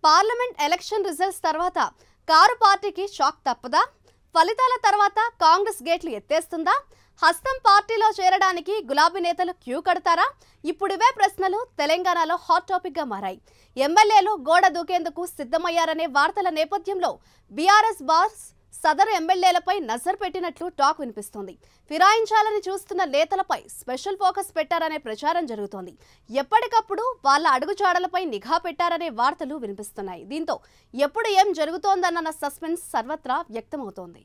parliament election results తర్వాత car పార్టీకి shock తప్పదా ఫలితాల తర్వాత కాంగ్రెస్ గేట్లు ఎత్తేస్తుందా హస్తం పార్టీలో చేరడానికి గులాబీ నేతలు క్యూ కడతారా ఇప్పుడు ఇవే ప్రశ్నలు తెలంగాణలో హాట్ టాపిక్ గా మారాయి ఎమ్మెల్యేలు గోడ దూకేందుకు సిద్ధమయ్యారనే వార్తల నేపథ్యంలో బీఆర్ఎస్ బాస్ సదరు ఎమ్మెల్యేలపై నజర్ పెట్టినట్లు టాక్ వినిపిస్తోంది ఫిరాయించాలని చూస్తున్న నేతలపై స్పెషల్ ఫోకస్ పెట్టారనే ప్రచారం జరుగుతోంది ఎప్పటికప్పుడు వాళ్ళ అడుగుజాడలపై నిఘా పెట్టారనే వార్తలు వినిపిస్తున్నాయి దీంతో ఎప్పుడు ఏం జరుగుతోందన్న సస్పెన్స్ సర్వత్రా వ్యక్తమవుతోంది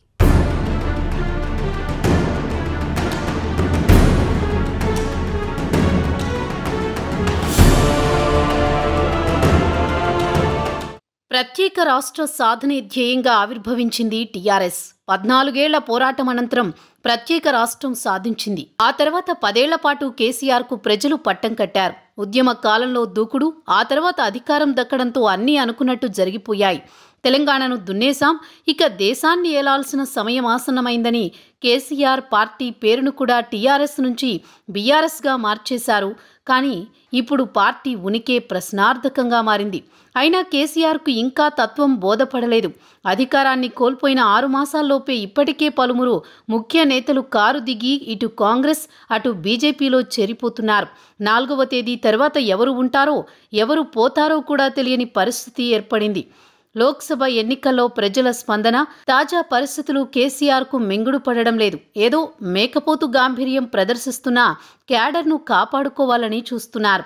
ప్రత్యేక రాష్ట్ర సాధనే ధ్యేయంగా ఆవిర్భవించింది టీఆర్ఎస్ పద్నాలుగేళ్ల పోరాటం అనంతరం ప్రత్యేక రాష్ట్రం సాధించింది ఆ తర్వాత పదేళ్ల పాటు కేసీఆర్ కు ప్రజలు పట్టం కట్టారు ఉద్యమ కాలంలో దూకుడు ఆ తర్వాత అధికారం దక్కడంతో అన్నీ అనుకున్నట్టు జరిగిపోయాయి తెలంగాణను దున్నేశాం ఇక దేశాన్ని ఏలాల్సిన సమయం ఆసన్నమైందని కేసీఆర్ పార్టీ పేరును కూడా టీఆర్ఎస్ నుంచి బీఆర్ఎస్గా మార్చేశారు కానీ ఇప్పుడు పార్టీ ఉనికే ప్రశ్నార్థకంగా మారింది అయినా కేసీఆర్కు ఇంకా తత్వం బోధపడలేదు అధికారాన్ని కోల్పోయిన ఆరు మాసాల్లోపే ఇప్పటికే పలువురు ముఖ్య నేతలు కారు దిగి ఇటు కాంగ్రెస్ అటు బీజేపీలో చేరిపోతున్నారు నాలుగవ తేదీ తర్వాత ఎవరు ఉంటారో ఎవరు పోతారో కూడా తెలియని పరిస్థితి ఏర్పడింది లోక్సభ ఎన్నికల్లో ప్రజల స్పందన తాజా పరిస్థితులు కేసీఆర్కు మెంగుడు పడడం లేదు ఏదో మేకపోతు గాంభీర్యం ప్రదర్శిస్తున్న క్యాడర్ను కాపాడుకోవాలని చూస్తున్నారు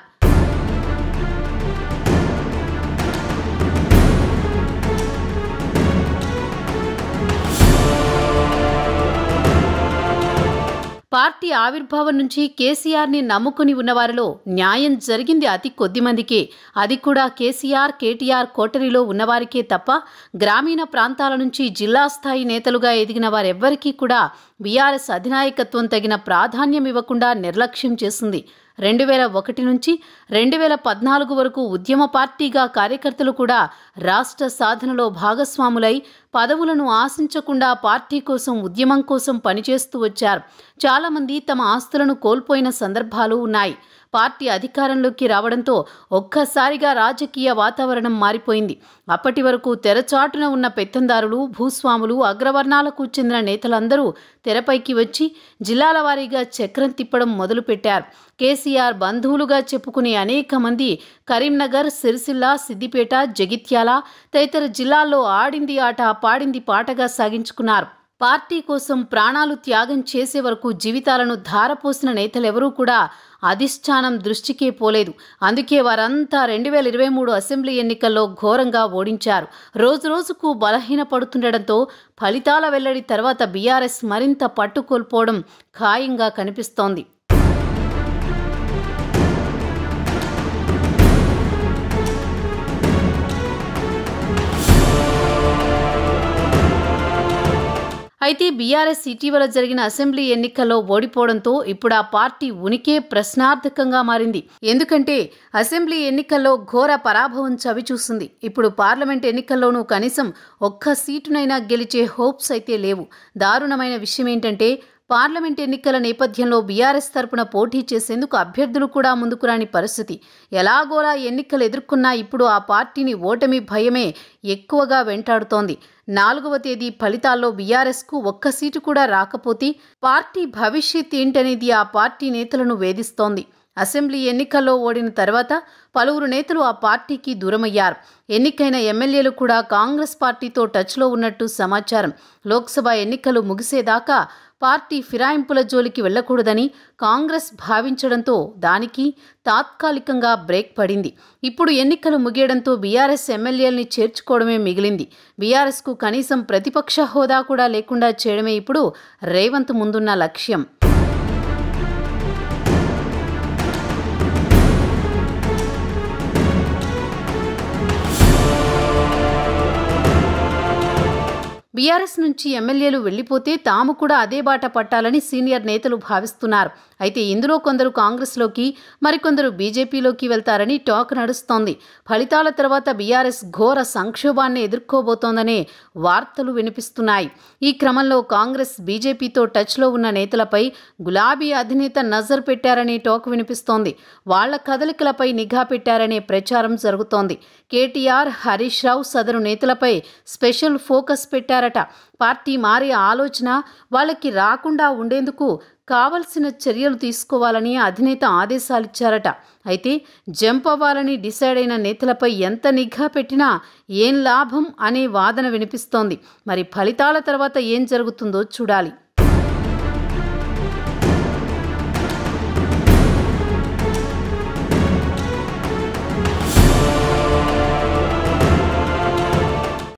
పార్టీ ఆవిర్భావం నుంచి కేసీఆర్ని నమ్ముకుని ఉన్నవారిలో న్యాయం జరిగింది అతి కొద్ది మందికే అది కూడా కేసీఆర్ కేటీఆర్ కోటరీలో ఉన్నవారికే తప్ప గ్రామీణ ప్రాంతాల నుంచి జిల్లా స్థాయి నేతలుగా ఎదిగిన వారెవ్వరికీ కూడా బీఆర్ఎస్ అధినాయకత్వం తగిన ప్రాధాన్యం ఇవ్వకుండా నిర్లక్ష్యం చేసింది రెండు వేల ఒకటి నుంచి రెండు వేల పద్నాలుగు వరకు ఉద్యమ పార్టీగా కార్యకర్తలు కూడా రాష్ట్ర సాధనలో భాగస్వాములై పదవులను ఆశించకుండా పార్టీ కోసం ఉద్యమం కోసం పనిచేస్తూ వచ్చారు చాలామంది తమ ఆస్తులను కోల్పోయిన సందర్భాలు ఉన్నాయి పార్టీ అధికారంలోకి రావడంతో ఒక్కసారిగా రాజకీయ వాతావరణం మారిపోయింది అప్పటి వరకు తెరచాటున ఉన్న పెత్తందారులు భూస్వాములు అగ్రవర్ణాలకు చెందిన నేతలందరూ తెరపైకి వచ్చి జిల్లాల వారీగా చక్రం తిప్పడం మొదలుపెట్టారు కేసీఆర్ బంధువులుగా చెప్పుకునే అనేక మంది కరీంనగర్ సిరిసిల్ల సిద్దిపేట జగిత్యాల తదితర జిల్లాల్లో ఆడింది ఆట పాడింది పాటగా సాగించుకున్నారు పార్టీ కోసం ప్రాణాలు త్యాగం చేసే వరకు జీవితాలను ధారపోసిన నేతలెవరూ కూడా అధిష్టానం దృష్టికే పోలేదు అందుకే వారంతా రెండు వేల ఇరవై మూడు అసెంబ్లీ ఎన్నికల్లో ఘోరంగా ఓడించారు రోజురోజుకు బలహీనపడుతుండటంతో ఫలితాల వెల్లడి తర్వాత బీఆర్ఎస్ మరింత పట్టుకోల్పోవడం ఖాయంగా కనిపిస్తోంది అయితే బీఆర్ఎస్ ఇటీవల జరిగిన అసెంబ్లీ ఎన్నికల్లో ఓడిపోవడంతో ఇప్పుడు ఆ పార్టీ ఉనికే ప్రశ్నార్థకంగా మారింది ఎందుకంటే అసెంబ్లీ ఎన్నికల్లో ఘోర పరాభవం చవిచూసింది ఇప్పుడు పార్లమెంట్ ఎన్నికల్లోనూ కనీసం ఒక్క సీటునైనా గెలిచే హోప్స్ అయితే లేవు దారుణమైన విషయం ఏంటంటే పార్లమెంట్ ఎన్నికల నేపథ్యంలో బీఆర్ఎస్ తరపున పోటీ చేసేందుకు అభ్యర్థులు కూడా ముందుకు రాని పరిస్థితి ఎలాగోలా ఎన్నికలు ఎదుర్కొన్నా ఇప్పుడు ఆ పార్టీని ఓటమి భయమే ఎక్కువగా వెంటాడుతోంది నాలుగవ తేదీ ఫలితాల్లో బీఆర్ఎస్కు ఒక్క సీటు కూడా రాకపోతే పార్టీ భవిష్యత్ ఏంటనేది ఆ పార్టీ నేతలను వేధిస్తోంది అసెంబ్లీ ఎన్నికల్లో ఓడిన తర్వాత పలువురు నేతలు ఆ పార్టీకి దూరమయ్యారు ఎన్నికైన ఎమ్మెల్యేలు కూడా కాంగ్రెస్ పార్టీతో టచ్లో ఉన్నట్టు సమాచారం లోక్సభ ఎన్నికలు ముగిసేదాకా పార్టీ ఫిరాయింపుల జోలికి వెళ్లకూడదని కాంగ్రెస్ భావించడంతో దానికి తాత్కాలికంగా బ్రేక్ పడింది ఇప్పుడు ఎన్నికలు ముగియడంతో బీఆర్ఎస్ ఎమ్మెల్యేల్ని చేర్చుకోవడమే మిగిలింది బీఆర్ఎస్కు కనీసం ప్రతిపక్ష హోదా కూడా లేకుండా చేయడమే ఇప్పుడు రేవంత్ ముందున్న లక్ష్యం బీఆర్ఎస్ నుంచి ఎమ్మెల్యేలు వెళ్లిపోతే తాము కూడా అదే బాట పట్టాలని సీనియర్ నేతలు భావిస్తున్నారు అయితే ఇందులో కొందరు కాంగ్రెస్లోకి మరికొందరు బీజేపీలోకి వెళ్తారని టాక్ నడుస్తోంది ఫలితాల తర్వాత బీఆర్ఎస్ ఘోర సంక్షోభాన్ని ఎదుర్కోబోతోందనే వార్తలు వినిపిస్తున్నాయి ఈ క్రమంలో కాంగ్రెస్ బీజేపీతో టచ్లో ఉన్న నేతలపై గులాబీ అధినేత నజర్ పెట్టారనే టాక్ వినిపిస్తోంది వాళ్ల కదలికలపై నిఘా పెట్టారనే ప్రచారం జరుగుతోంది కేటీఆర్ హరీష్ రావు సదరు నేతలపై స్పెషల్ ఫోకస్ పెట్టారట పార్టీ మారే ఆలోచన వాళ్ళకి రాకుండా ఉండేందుకు కావలసిన చర్యలు తీసుకోవాలని అధినేత ఆదేశాలిచ్చారట అయితే జంప్ అవ్వాలని డిసైడ్ అయిన నేతలపై ఎంత నిఘా పెట్టినా ఏం లాభం అనే వాదన వినిపిస్తోంది మరి ఫలితాల తర్వాత ఏం జరుగుతుందో చూడాలి